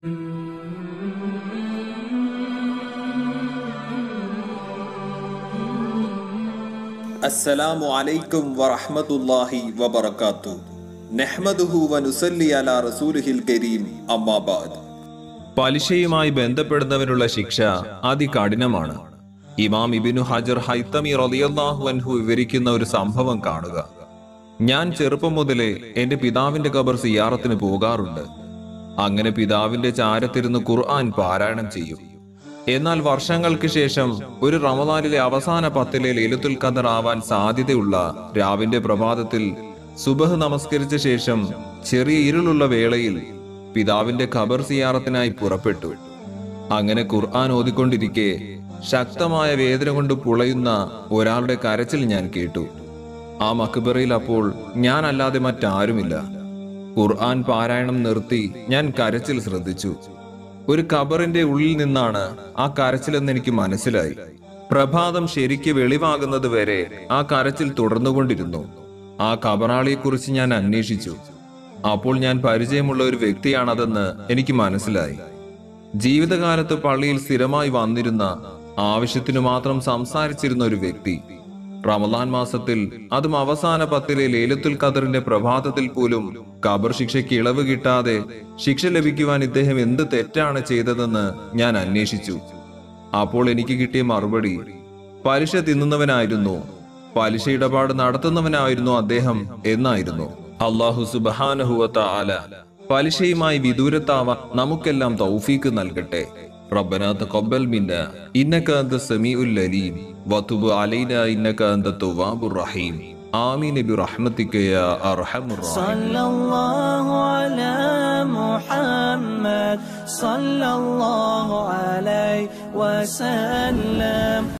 അസ്സലാമു അലൈക്കും വറഹ്മത്തുള്ളാഹി വബറകാത്തു നഹ്മദുഹു വനുസല്ലി അലാ റസൂലിഹിൽ കരീം അമ്മാ ബഅദ് പലിശയുമായി ബന്ധപ്പെടുന്നവനുള്ള ശിക്ഷ അതികഠിനമാണ് ഇമാം ഇബിനു ഹജർ ഹൈത്തമി റളിയല്ലാഹു അൻഹു വിവരിക്കുന്ന ഒരു സംഭവം കാണുക ഞാൻ ചെറുപ്പം മുതലേ എന്റെ പിതാവിന്റെ ഖബർ സിയാറത്തിന് പോകാറുണ്ട് അങ്ങനെ പിതാവിന്റെ ചാരത്തിരുന്ന് ഖുർആൻ പാരായണം ചെയ്യും എന്നാൽ വർഷങ്ങൾക്ക് ശേഷം ഒരു റമദാനിലെ അവസാന പത്തിലെ ലൈലത്തുൽ ഖദർ ആവാൻ സാധ്യതയുള്ള രാവിന്റെ പ്രഭാതത്തിൽ സുബഹ് നമസ്കരിച്ച ശേഷം ചെറിയ ഇരുളുള്ള വേളയിൽ പിതാവിന്റെ ഖബർ സിയാറത്തിനായി പുറപ്പെട്ടു അങ്ങനെ ഖുർആൻ ഓതിക്കൊണ്ടിരിക്കെ ശക്തമായ വേദന കൊണ്ട് പുളയുന്ന ഒരാളുടെ കരച്ചിൽ ഞാൻ കേട്ടു ആ മക്ബറയിൽ അപ്പോൾ ഞാൻ അല്ലാതെ മറ്റാരുമില്ല ഖുർആൻ പാരായണം നിർത്തി ഞാൻ കരച്ചിൽ ശ്രദ്ധിച്ചു ഒരു ഖബറിന്റെ ഉള്ളിൽ നിന്നാണ് ആ കരച്ചിലെന്ന് എനിക്ക് മനസ്സിലായി പ്രഭാതം ശരിക്ക് വെളിവാകുന്നത് വരെ ആ കരച്ചിൽ തുടർന്നുകൊണ്ടിരുന്നു ആ ഖബറാളിയെ കുറിച്ച് ഞാൻ അന്വേഷിച്ചു അപ്പോൾ ഞാൻ പരിചയമുള്ള ഒരു വ്യക്തിയാണതെന്ന് എനിക്ക് മനസ്സിലായി ജീവിതകാലത്ത് പള്ളിയിൽ സ്ഥിരമായി വന്നിരുന്ന ആവശ്യത്തിനു മാത്രം സംസാരിച്ചിരുന്ന ഒരു വ്യക്തി റമദാൻ മാസത്തിൽ അതും അവസാന പത്തിലെ ലേലത്തുൽ ഖദറിന്റെ പ്രഭാതത്തിൽ പോലും ഖബർ ശിക്ഷയ്ക്ക് ഇളവ് കിട്ടാതെ ശിക്ഷ ലഭിക്കുവാൻ ഇദ്ദേഹം എന്ത് തെറ്റാണ് ചെയ്തതെന്ന് ഞാൻ അന്വേഷിച്ചു അപ്പോൾ എനിക്ക് കിട്ടിയ മറുപടി പലിശ തിന്നുന്നവനായിരുന്നു പലിശ ഇടപാട് നടത്തുന്നവനായിരുന്നു അദ്ദേഹം എന്നായിരുന്നു അള്ളാഹു സുബാനഹുവത്ത ആല പലിശയുമായി വിദൂരത്താവാൻ നമുക്കെല്ലാം തൗഫീക്ക് നൽകട്ടെ ربنا تقبل منا إنك أنت السميع العليم وتب علينا إنك أنت التواب الرحيم آمين برحمتك يا أرحم الراحمين صلى الله على محمد صلى الله عليه وسلم